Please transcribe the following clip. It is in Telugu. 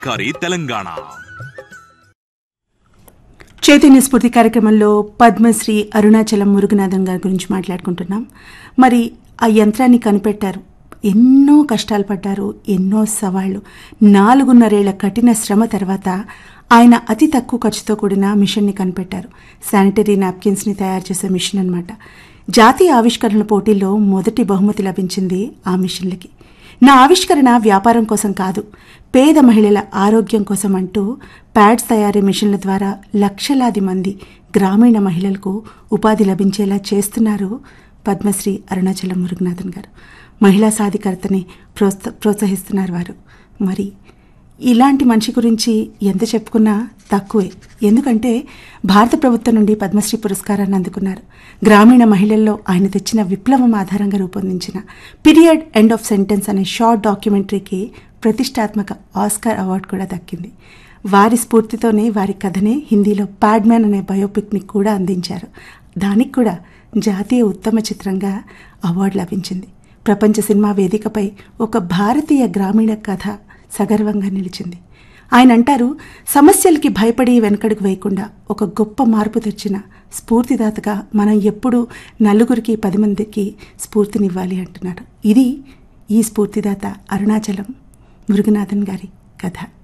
కరీ తెలంగాణ చైతన్య స్ఫూర్తి కార్యక్రమంలో పద్మశ్రీ అరుణాచలం మురుగనాథన్ గారి గురించి మాట్లాడుకుంటున్నాం మరి ఆ యంత్రాన్ని కనిపెట్టారు ఎన్నో కష్టాలు పడ్డారు ఎన్నో సవాళ్లు నాలుగున్నరేళ్ల కఠిన శ్రమ తర్వాత ఆయన అతి తక్కువ ఖర్చుతో కూడిన మిషన్ని కనిపెట్టారు శానిటరీ నాప్కిన్స్ని తయారు చేసే మిషన్ అన్నమాట జాతీయ ఆవిష్కరణల పోటీల్లో మొదటి బహుమతి లభించింది ఆ మిషన్లకి నా ఆవిష్కరణ వ్యాపారం కోసం కాదు పేద మహిళల ఆరోగ్యం కోసం అంటూ ప్యాడ్స్ తయారీ మిషన్ల ద్వారా లక్షలాది మంది గ్రామీణ మహిళలకు ఉపాధి లభించేలా చేస్తున్నారు పద్మశ్రీ అరుణాచలం మురుగనాథన్ గారు మహిళా సాధికారతని ప్రోత్స ప్రోత్సహిస్తున్నారు వారు మరి ఇలాంటి మనిషి గురించి ఎంత చెప్పుకున్నా తక్కువే ఎందుకంటే భారత ప్రభుత్వం నుండి పద్మశ్రీ పురస్కారాన్ని అందుకున్నారు గ్రామీణ మహిళల్లో ఆయన తెచ్చిన విప్లవం ఆధారంగా రూపొందించిన పీరియడ్ ఎండ్ ఆఫ్ సెంటెన్స్ అనే షార్ట్ డాక్యుమెంటరీకి ప్రతిష్టాత్మక ఆస్కార్ అవార్డు కూడా దక్కింది వారి స్ఫూర్తితోనే వారి కథనే హిందీలో ప్యాడ్మ్యాన్ అనే బయోపిక్ని కూడా అందించారు దానికి కూడా జాతీయ ఉత్తమ చిత్రంగా అవార్డు లభించింది ప్రపంచ సినిమా వేదికపై ఒక భారతీయ గ్రామీణ కథ సగర్వంగా నిలిచింది ఆయన అంటారు సమస్యలకి భయపడి వెనకడుగు వేయకుండా ఒక గొప్ప మార్పు తెచ్చిన స్ఫూర్తిదాతగా మనం ఎప్పుడూ నలుగురికి పది మందికి స్ఫూర్తినివ్వాలి అంటున్నారు ఇది ఈ స్ఫూర్తిదాత అరుణాచలం మురుగనాథన్ గారి కథ